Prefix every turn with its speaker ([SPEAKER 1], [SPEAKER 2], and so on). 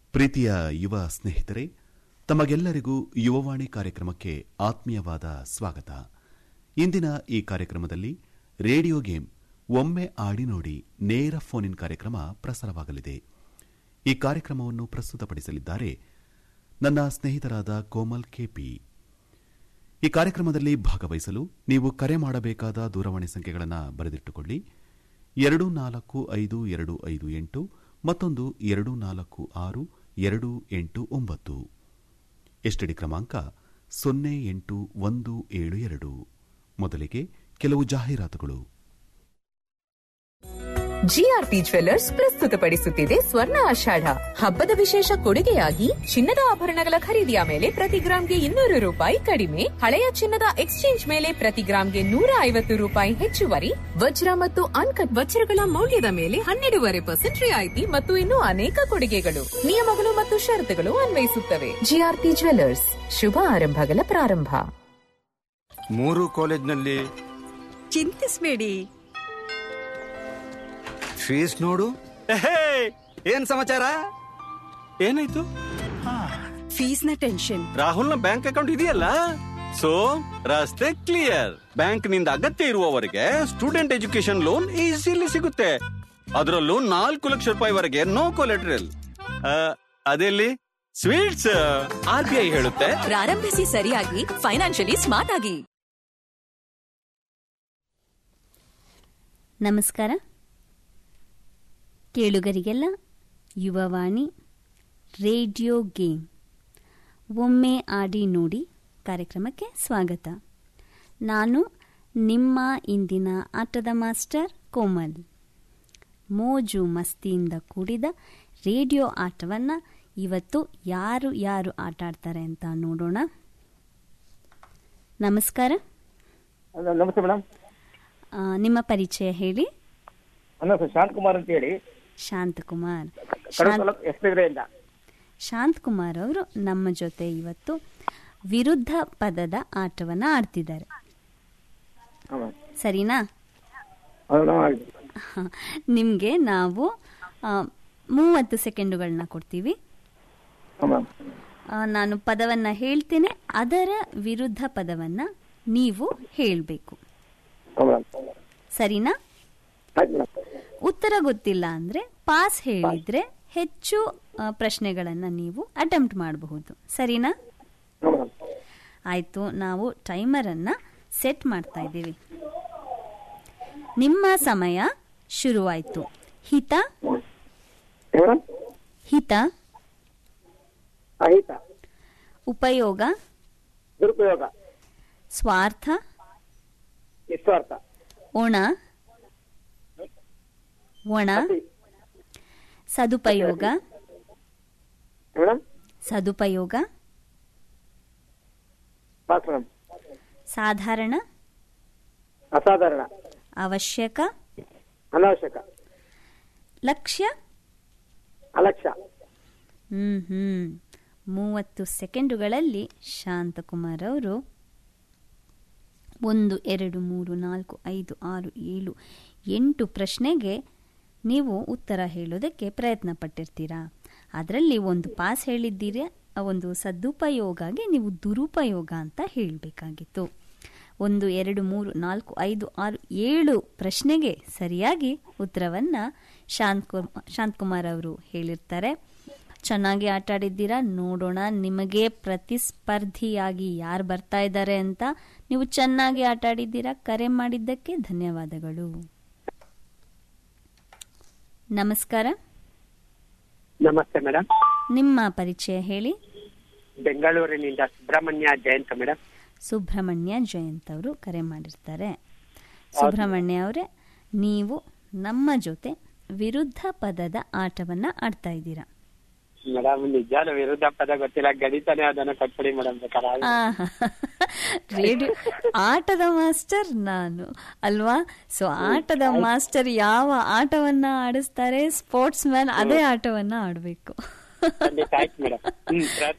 [SPEAKER 1] ಪ್ರೀತಿಯ ಯುವ ಸ್ನೇಹಿತರೆ ತಮಗೆಲ್ಲರಿಗೂ ಯುವವಾಣಿ ಕಾರ್ಯಕ್ರಮಕ್ಕೆ ಆತ್ಮೀಯವಾದ ಸ್ವಾಗತ ಇಂದಿನ ಈ ಕಾರ್ಯಕ್ರಮದಲ್ಲಿ ರೇಡಿಯೋ ಗೇಮ್ ಒಮ್ಮೆ ಆಡಿ ನೋಡಿ ನೇರ ಫೋನ್ ಇನ್ ಕಾರ್ಯಕ್ರಮ ಪ್ರಸಾರವಾಗಲಿದೆ ಈ ಕಾರ್ಯಕ್ರಮವನ್ನು ಪ್ರಸ್ತುತಪಡಿಸಲಿದ್ದಾರೆ ನನ್ನ ಸ್ನೇಹಿತರಾದ ಕೋಮಲ್ ಕೆಪಿ ಈ ಕಾರ್ಯಕ್ರಮದಲ್ಲಿ ಭಾಗವಹಿಸಲು ನೀವು ಕರೆ ಮಾಡಬೇಕಾದ ದೂರವಾಣಿ ಸಂಖ್ಯೆಗಳನ್ನು ಬರೆದಿಟ್ಟುಕೊಳ್ಳಿ ಎರಡು ನಾಲ್ಕು ಐದು ಎರಡು ಐದು ಎಂಟು ಮತ್ತೊಂದು ಎರಡು ನಾಲ್ಕು ಆರು ಎರಡು ಎಂಟು ಒಂಬತ್ತು ಎಸ್ಟಿಡಿ ಕ್ರಮಾಂಕ ಸೊನ್ನೆ ಎಂಟು ಒಂದು ಏಳು ಎರಡು ಮೊದಲಿಗೆ ಕೆಲವು ಜಾಹೀರಾತುಗಳು
[SPEAKER 2] ಜಿಆರ್ಪಿ ಜ್ವೆಲ್ಲರ್ಸ್ ಪ್ರಸ್ತುತಪಡಿಸುತ್ತಿದೆ ಸ್ವರ್ಣ ಆಷಾಢ ಹಬ್ಬದ ವಿಶೇಷ ಕೊಡುಗೆಯಾಗಿ ಚಿನ್ನದ ಆಭರಣಗಳ ಖರೀದಿಯ ಮೇಲೆ ಪ್ರತಿ ಗ್ರಾಂಗೆ ಇನ್ನೂರು ರೂಪಾಯಿ ಕಡಿಮೆ ಹಳೆಯ ಚಿನ್ನದ ಎಕ್ಸ್ಚೇಂಜ್ ಮೇಲೆ ಪ್ರತಿ ಗ್ರಾಂಗೆ ನೂರ ಐವತ್ತು ರೂಪಾಯಿ ಹೆಚ್ಚುವರಿ ವಜ್ರ ಮತ್ತು ಅನ್ಕಟ್ ವಜ್ರಗಳ ಮೌಲ್ಯದ ಮೇಲೆ ಹನ್ನೆರಡೂವರೆ ಪರ್ಸೆಂಟ್ ರಿಯಾಯಿತಿ ಮತ್ತು ಇನ್ನೂ ಅನೇಕ ಕೊಡುಗೆಗಳು ನಿಯಮಗಳು ಮತ್ತು ಷರತ್ತುಗಳು ಅನ್ವಯಿಸುತ್ತವೆ ಜಿಆರ್ಪಿ ಜ್ವೆಲ್ಲರ್ಸ್ ಶುಭ ಆರಂಭಗಳ ಪ್ರಾರಂಭ
[SPEAKER 3] ಮೂರು ಕಾಲೇಜ್ನಲ್ಲಿ
[SPEAKER 4] ಚಿಂತಿಸ್ಬೇಡಿ
[SPEAKER 3] ಫೀಸ್ ನೋಡು ಏನ್ ಸಮಾಚಾರ ಏನಾಯ್ತು
[SPEAKER 4] ಫೀಸ್ನ ಟೆನ್ಷನ್
[SPEAKER 5] ರಾಹುಲ್ನ ಬ್ಯಾಂಕ್ ಅಕೌಂಟ್ ಇದೆಯಲ್ಲ ಸೊ ರಸ್ತೆ ಕ್ಲಿಯರ್ ಬ್ಯಾಂಕ್ ನಿಂದ ಅಗತ್ಯ ಇರುವವರೆಗೆ ಸ್ಟೂಡೆಂಟ್ ಎಜುಕೇಶನ್ ಲೋನ್ ಈಸಿಲಿ ಸಿಗುತ್ತೆ ಅದರಲ್ಲೂ ನಾಲ್ಕು ಲಕ್ಷ ರೂಪಾಯಿವರೆಗೆ ನೋ ಕೊಲೆಟ್ರಲ್ ಅದೆಲ್ಲಿ ಸ್ವೀಟ್ಸ್ ಆರ್ ಬಿ ಐ ಹೇಳುತ್ತೆ
[SPEAKER 4] ಪ್ರಾರಂಭಿಸಿ ಸರಿಯಾಗಿ ಫೈನಾನ್ಷಿಯಲಿ ಸ್ಮಾರ್ಟ್ ಆಗಿ
[SPEAKER 6] ನಮಸ್ಕಾರ ಕೇಳುಗರಿಗೆಲ್ಲ ಯುವವಾಣಿ ರೇಡಿಯೋ ಗೇಮ್ ಒಮ್ಮೆ ಆಡಿ ನೋಡಿ ಕಾರ್ಯಕ್ರಮಕ್ಕೆ ಸ್ವಾಗತ ನಾನು ನಿಮ್ಮ ಇಂದಿನ ಆಟದ ಮಾಸ್ಟರ್ ಕೋಮಲ್ ಮೋಜು ಮಸ್ತಿಯಿಂದ ಕೂಡಿದ ರೇಡಿಯೋ ಆಟವನ್ನು ಇವತ್ತು ಯಾರು ಯಾರು ಆಟ ಆಡ್ತಾರೆ ಅಂತ ನೋಡೋಣ ನಮಸ್ಕಾರ
[SPEAKER 7] ಹಲೋ, ನಮಸ್ತೆ ಮೇಡಮ್
[SPEAKER 6] ಆ, ನಿಮ್ಮ ಪರಿಚಯ ಹೇಳಿ
[SPEAKER 7] ನನ್ನ ಹೆಸರು ಶಾಂತಕುಮಾರ್ ಅಂತ ಹೇಳಿ
[SPEAKER 6] ಶಾಂತಕುಮಾರ್
[SPEAKER 7] ಕಡೂರು
[SPEAKER 6] ಶಾಂತ್
[SPEAKER 7] ತಾಲೂಕು ಎಸ್ಪಿಗ್ರೆಯಿಂದ
[SPEAKER 6] ಶಾಂತಕುಮಾರ್ ಅವರು ನಮ್ಮ ಜೊತೆ ಇವತ್ತು ವಿರುದ್ಧ ಪದದ ಆಟವನ್ನು ಆಡ್ತಿದ್ದಾರೆ ಸರಿನಾ ನಿಮಗೆ ನಾವು ಆ, ಮೂವತ್ತು ಸೆಕೆಂಡುಗಳನ್ನ ಕೊಡ್ತೀವಿ ಆ, ನಾನು ಪದವನ್ನು ಹೇಳ್ತೇನೆ ಅದರ ವಿರುದ್ಧ ಪದವನ್ನು ನೀವು ಹೇಳಬೇಕು ಸರಿನಾ ಉತ್ತರ ಗೊತ್ತಿಲ್ಲ ಅಂದರೆ ಪಾಸ್ ಹೇಳಿದ್ರೆ ಹೆಚ್ಚು ಆ, ಪ್ರಶ್ನೆಗಳನ್ನ ನೀವು ಅಟೆಂಪ್ಟ್ ಮಾಡಬಹುದು ಸರಿನಾ ಆಯ್ತು ನಾವು ಟೈಮರನ್ನ ಸೆಟ್ ಮಾಡ್ತಾ ಇದ್ದೀವಿ ನಿಮ್ಮ ಸಮಯ ಶುರುವಾಯ್ತು ಹಿತ ಹಿತ
[SPEAKER 7] ಅಹಿತ
[SPEAKER 6] ಉಪಯೋಗ
[SPEAKER 7] ದುರುಪಯೋಗ
[SPEAKER 6] ಸ್ವಾರ್ಥ
[SPEAKER 7] ನಿಸ್ವಾರ್ಥ
[SPEAKER 6] ಒಣ ಒಣ ಸದುಪಯೋಗ
[SPEAKER 7] ಮೇಡಮ್
[SPEAKER 6] ಸದುಪಯೋಗ
[SPEAKER 7] ಪಾಸ್ ಮೇಡಮ್
[SPEAKER 6] ಸಾಧಾರಣ
[SPEAKER 7] ಅಸಾಧಾರಣ
[SPEAKER 6] ಅವಶ್ಯಕ
[SPEAKER 7] ಅನಾವಶ್ಯಕ
[SPEAKER 6] ಲಕ್ಷ್ಯ
[SPEAKER 7] ಅಲಕ್ಷ್ಯ
[SPEAKER 6] ಹ್ಮ್ ಹ್ಮ್ ಮೂವತ್ತು ಸೆಕೆಂಡುಗಳಲ್ಲಿ ಶಾಂತಕುಮಾರ್ ಅವರು ಒಂದು ಎರಡು ಮೂರು ನಾಲ್ಕು ಐದು ಆರು ಏಳು ಎಂಟು ಪ್ರಶ್ನೆಗೆ ನೀವು ಉತ್ತರ ಹೇಳೋದಕ್ಕೆ ಪ್ರಯತ್ನ ಪಟ್ಟಿರ್ತೀರಾ ಅದರಲ್ಲಿ ಒಂದು ಪಾಸ್ ಹೇಳಿದ್ದೀರಿ ಆ ಒಂದು ಸದುಪಯೋಗಗೆ ನೀವು ದುರುಪಯೋಗ ಅಂತ ಹೇಳಬೇಕಾಗಿತ್ತು ಒಂದು ಎರಡು ಮೂರು ನಾಲ್ಕು ಐದು ಆರು ಏಳು ಪ್ರಶ್ನೆಗೆ ಸರಿಯಾಗಿ ಉತ್ತರವನ್ನು ಶಾಂತ್ ಶಾಂತಕುಮಾರ್ ಅವರು ಹೇಳಿರ್ತಾರೆ ಚೆನ್ನಾಗಿ ಆಟ ಆಡಿದ್ದೀರಾ ನೋಡೋಣ ನಿಮಗೆ ಪ್ರತಿಸ್ಪರ್ಧಿಯಾಗಿ ಯಾರು ಬರ್ತಾ ಇದ್ದಾರೆ ಅಂತ ನೀವು ಚೆನ್ನಾಗಿ ಆಟ ಆಡಿದ್ದೀರಾ ಕರೆ ಮಾಡಿದ್ದಕ್ಕೆ ಧನ್ಯವಾದಗಳು ನಮಸ್ಕಾರ
[SPEAKER 7] ನಮಸ್ತೆ ಮೇಡಮ್
[SPEAKER 6] ನಿಮ್ಮ ಪರಿಚಯ ಹೇಳಿ
[SPEAKER 7] ಬೆಂಗಳೂರಿನಿಂದ ಸುಬ್ರಹ್ಮಣ್ಯ ಜಯಂತ ಮೇಡಮ್
[SPEAKER 6] ಸುಬ್ರಹ್ಮಣ್ಯ ಜಯಂತ್ ಅವರು ಕರೆ ಮಾಡಿರ್ತಾರೆ ಸುಬ್ರಹ್ಮಣ್ಯ ಅವರೇ ನೀವು ನಮ್ಮ ಜೊತೆ ವಿರುದ್ಧ ಪದದ ಆಟವನ್ನ ಆಡ್ತಾ ಇದ್ದೀರಾ
[SPEAKER 7] ಮೇಡಮ್ ನಿಜಾನು ವಿರುದ್ಧ ಪದ ಗೊತ್ತಿಲ್ಲ ಗಣಿತನೇ ಅದನ್ನ ಕಟ್ಬಿಡಿ ಮೇಡಮ್ ಬೇಕಾದ್ರೆ
[SPEAKER 6] ಆಹಾ. ರೇಡಿಯೋ ಆಟದ ಮಾಸ್ಟರ್ ನಾನು ಅಲ್ವಾ ಸೊ ಆಟದ ಮಾಸ್ಟರ್ ಯಾವ ಆಟವನ್ನ ಆಡಿಸ್ತಾರೆ ಸ್ಪೋರ್ಟ್ಸ್ ಮ್ಯಾನ್ ಅದೇ ಆಟವನ್ನ ಆಡಬೇಕು
[SPEAKER 7] ಖಂಡಿತ ಆಯ್ತು ಮೇಡಮ್ ಹ್ಮ್